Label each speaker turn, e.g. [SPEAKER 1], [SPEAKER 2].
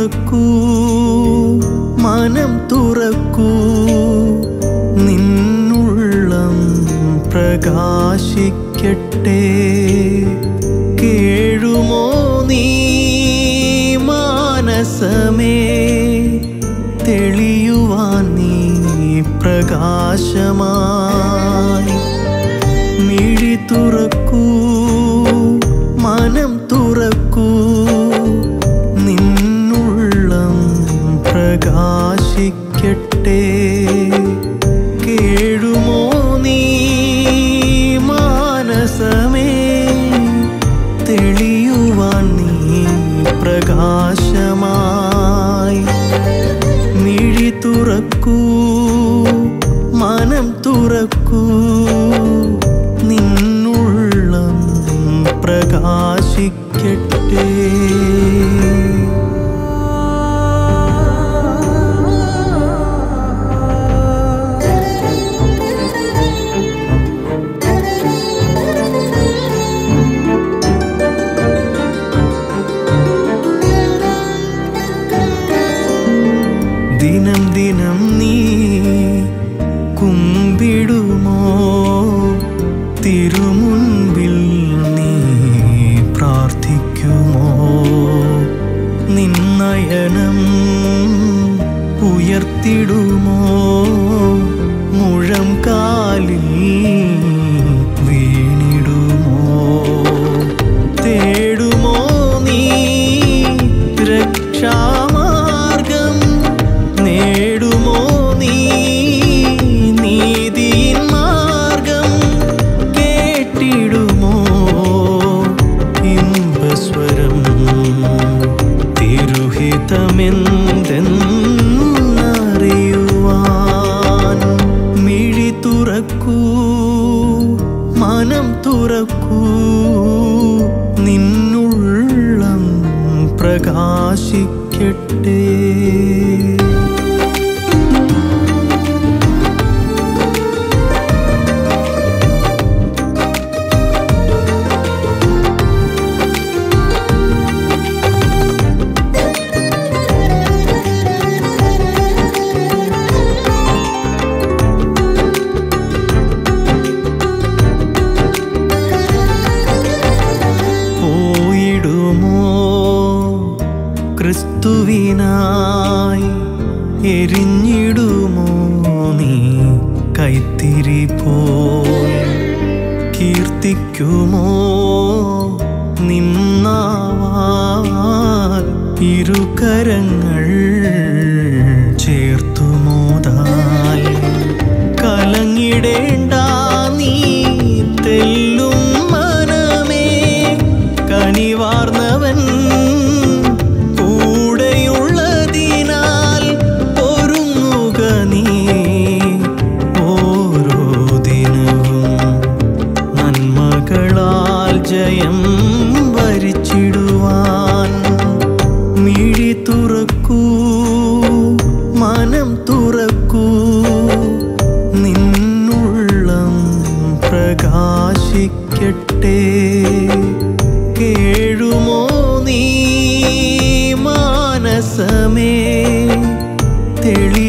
[SPEAKER 1] തുറക്കൂ മനം തുറക്കൂ നിന്നുള്ളം പ്രകാശിക്കട്ടെ കേഴുമോ നീ മാനസമേ തെളിയുവാൻ നീ പ്രകാശമായി മിഴി തുറക്കൂ മനം തുറക്കൂ നിന്നുള്ളം പ്രകാശിക്കട്ടെ കേഴുമോ നീ മാനസമേ തെളിയുവാൻ നീ പ്രകാശമായി മിഴി തുറക്കൂ മനം തുറക്കൂ നിന്നുള്ളം പ്രകാശിക്കട്ടെ ദിനം ദിനം നീ കുമ്പിടുമോ തിരുമുൻപിൽ നീ പ്രാർത്ഥിക്കുമോ നിന്നയനം ഉയർത്തിടുമോ മുഴം കാലിൽ വീണിടുമോ തേടുമോ നീ രക്ഷാമാർഗം നേടുമോ നീ നീതിയിൻ മാർഗം കേട്ടിടുമോ ഇമ്പസ്വരം തിരുഹിതമെന്തെന്നറിയുവാൻ മിഴി തുറക്കൂ മനം തുറക്കൂ നിന്നുള്ളം പ്രകാശിക്കട്ടെ പോയിടുമോ ക്രിസ്തുവിനായി എരിഞ്ഞിടുമോ നീ കൈത്തിരി പോൽ കീർത്തിക്കുമോ നിന്നാവാൽ ഇരുകരങ്ങൾ ചേർത്തുമോതാൽ കലങ്ങിടേണ്ട നീ തെല്ലും മനമേ കനിവാർന്നവൻ കൂടെയുള്ളതിനാൽ ഒരുങ്ങുക നീ ഓരോ ദിനവും നന്മകളാൽ ജയം വരിച്ചിടുവാൻ മിഴി തുറക്കൂ മനം തുറക്കൂ നിന്നുള്ളം പ്രകാശിക്കട്ടെ കേഴുമോ നീ മാനസമേ തെളി